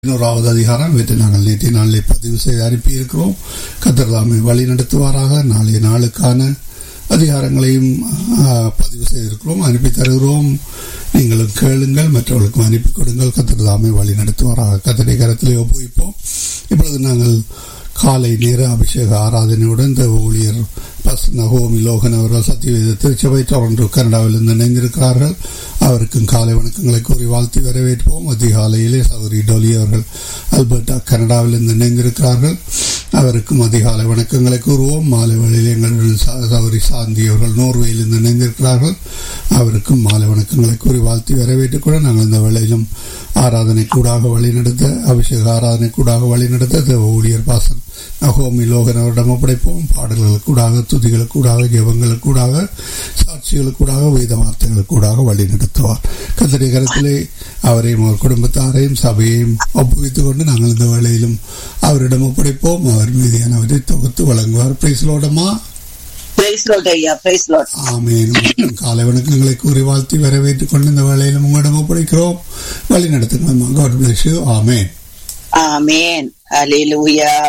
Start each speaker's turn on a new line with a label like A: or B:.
A: பதினோராவது அதிகாரம் இவற்றை நாங்கள் நேற்றைய நாளிலே பதிவு செய்து அனுப்பியிருக்கிறோம் கத்தர்தாமை வழி நடத்துவாராக நாளைய நாளுக்கான அதிகாரங்களையும் ஆ, பதிவு செய்திருக்கிறோம் அனுப்பி தருகிறோம் நீங்களும் கேளுங்கள் மற்றவர்களுக்கும் அனுப்பி கொடுங்கள் கத்தர்தாமை வழி நடத்துவாராக கத்தரை கரத்திலே ஒப்புவிப்போம் இப்பொழுது நாங்கள் காலை நேர அபிஷேக ஆராதனையுடன் இந்த ஊழியர் பஸ் நகோமி லோகன் அவர்கள் சத்தியவேத திருச்சபை தொடர்ந்து கனடாவிலிருந்து இணைந்திருக்கிறார்கள் அவருக்கும் காலை வணக்கங்களை கூறி வாழ்த்தி வரவேற்போம் அதிகாலையிலே சௌரி டொலி அவர்கள் அல்பர்டா கனடாவிலிருந்து இணைந்திருக்கிறார்கள் அவருக்கும் அதிகாலை வணக்கங்களை கூறுவோம் மாலை வேளையில் எங்களுடன் ச- சௌரி சாந்தி அவர்கள் நோர்வேயிலிருந்து இணைந்திருக்கிறார்கள் அவருக்கும் மாலை வணக்கங்களை கூறி வாழ்த்தி வரவேற்றுக் கூட நாங்கள் இந்த வேளையிலும் ஆராதனை கூடாக வழிநடத்த அபிஷேக ஆராதனை கூடாக வழிநடத்த தேவ ஊழியர் பாசன் நகோமி லோகன் அவரிடம் ஒப்படைப்போம் பாடல்களுக்கூடாக துதிகளுக்கூடாக ஜெபங்களுக்கூடாக சாட்சிகளுக்கூடாக வேத வார்த்தைகளுக்கூடாக வழி நடத்துவார் கத்தரை கரத்திலே அவரையும் அவர் குடும்பத்தாரையும் சபையையும் ஒப்புவித்துக் கொண்டு நாங்கள் இந்த வேளையிலும் அவரிடம் ஒப்படைப்போம் அவர் மீதியானவரை தொகுத்து வழங்குவார் பிரைஸ்லோடமா
B: பிரைஸ் லார்ட் ஐயா பிரைஸ் லார்ட்
A: ஆமேன் மற்றும் காலை வணக்கங்களை கூறி வாழ்த்தி வரவேற்றுக் கொண்டு இந்த வேளையிலும் உங்களிடம் ஒப்படைக்கிறோம் வழி நடத்துங்கள் காட் பிளஸ் யூ ஆமேன்
B: ஆமென் ஹalleluya